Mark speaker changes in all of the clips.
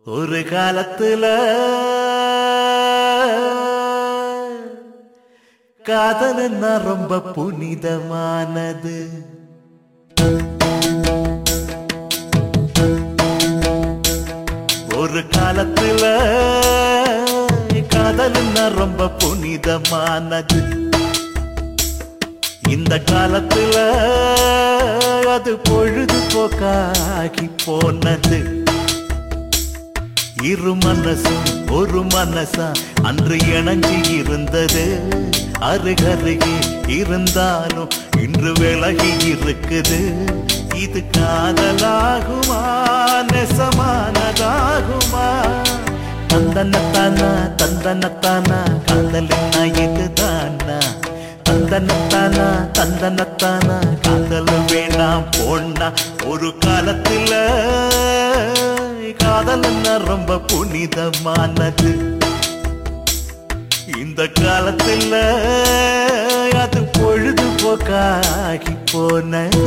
Speaker 1: ஒரு காலத்துல காதல்னா ரொம்ப புனிதமானது ஒரு காலத்துல காதல்னா ரொம்ப புனிதமானது இந்த காலத்துல அது பொழுதுபோக்காகி போனது இரு மனசும் ஒரு மனசா அன்று இணைஞ்சு இருந்தது அருகருகே இருந்தாலும் இன்று விலகி இருக்குது இது காதலாகுமா நெசமானதாகுமா தந்தனத்தானா தந்தனத்தானா காதலின்னா இதுதானா தந்தனத்தானா தந்தனத்தானா காதல் வேணாம் போனா ஒரு காலத்துல காதல்னா ரொம்ப புனிதமானது இந்த காலத்துல அது பொழுதுபோக்காகி போனது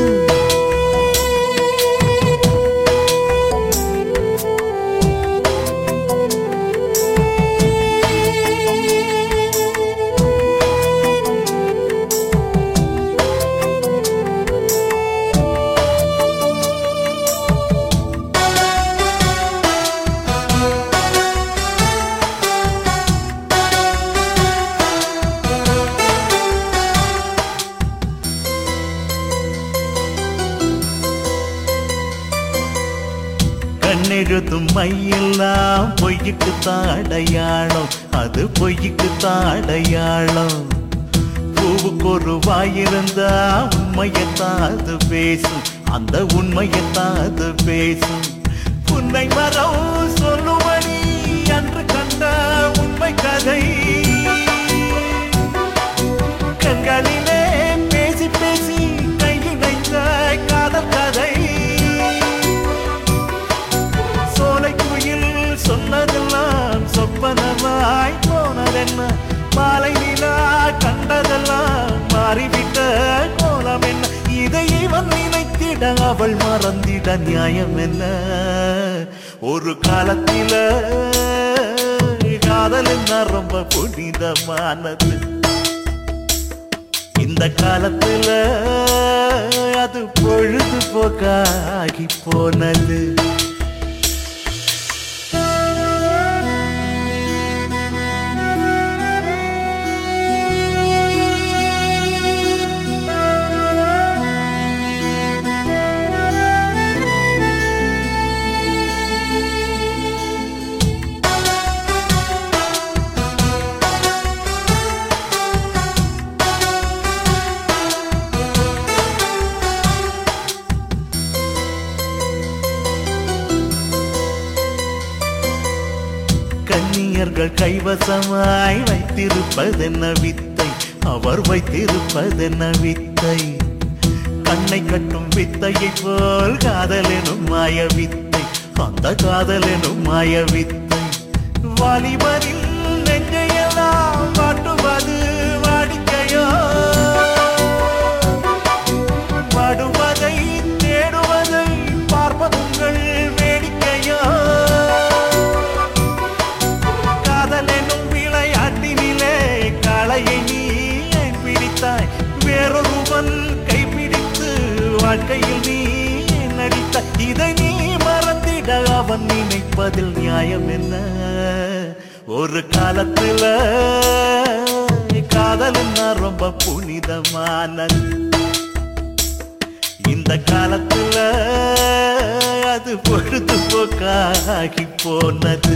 Speaker 1: கண்ணெழுதும் மையெல்லாம் பொய்யுக்கு தாடையாளம் அது பொய்யுக்கு தாடையாளம் பூவுக்கு ஒரு வாயிருந்தா உண்மையத்தான் அது பேசும் அந்த உண்மையத்தான் அது பேசும் உன்னை மரம் சொல்லுமணி அன்று கண்ட உண்மை கதை கண்களிலே பேசி பேசி கையிணைந்த காதல் கதை சோலை குயில் சொன்னதெல்லாம் சொப்பனமாய் போனதென்ன மாலை நிலா கண்டதெல்லாம் மாறிவிட்ட கோலம் என்ன இதை இவன் நினைத்திட அவள் மறந்திட நியாயம் என்ன ஒரு காலத்தில காதல் என்ன ரொம்ப புனிதமானது இந்த காலத்துல அது பொழுதுபோக்காகி போனது கன்னியர்கள் கைவசமாய் வைத்திருப்பதென்ன வித்தை அவர் வைத்திருப்பதென்ன வித்தை கண்ணை கட்டும் வித்தையை போல் காதலெனும் மாய வித்தை அந்த காதலெனும் மாய வித்தை வாலிபரின் நெஞ்சையெல்லாம் வாட்டுவது வாடிக்கையோ வாடுவதை தேடுவதை பார்ப்பதுங்கள் வேடிக்கையோ காதலெனும் விளையாட்டினிலே காளையை நீ ஏன் பிடித்தாய் வேறொருவன் கைப்பிடித்து வாழ்க்கையில் நீ ஏன் நடித்தாய் இதை நீ மறந்திட அவன் நினைப்பதில் நியாயம் என்ன ஒரு காலத்துல காதல்னா ரொம்ப புனிதமானது இந்த காலத்துல அது பொழுதுபோக்காகி போனது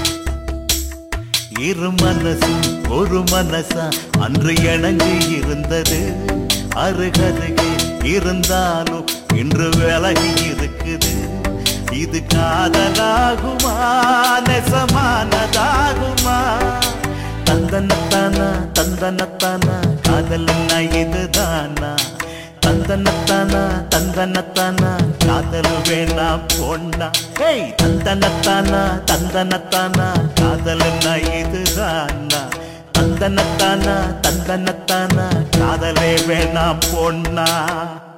Speaker 1: இரு மனசும் ஒரு மனசா அன்று இணங்கி இருந்தது அருகருகே இருந்தாலும் இன்று விலகி இருக்குது இது காதலாகுமா நெசமானதாகுமா தந்தனத்தானா தந்தனத்தானா காதல்னா இதுதானா தந்தனத்தானா தந்தனத்தானா காதல் வேணாம் பொண்ணா ஹேய் தந்தனத்தானா தந்தனத்தானா காதல்னா இதுதானா தந்தனத்தானா தந்தனத்தானா காதலே வேணாம் பொண்ணா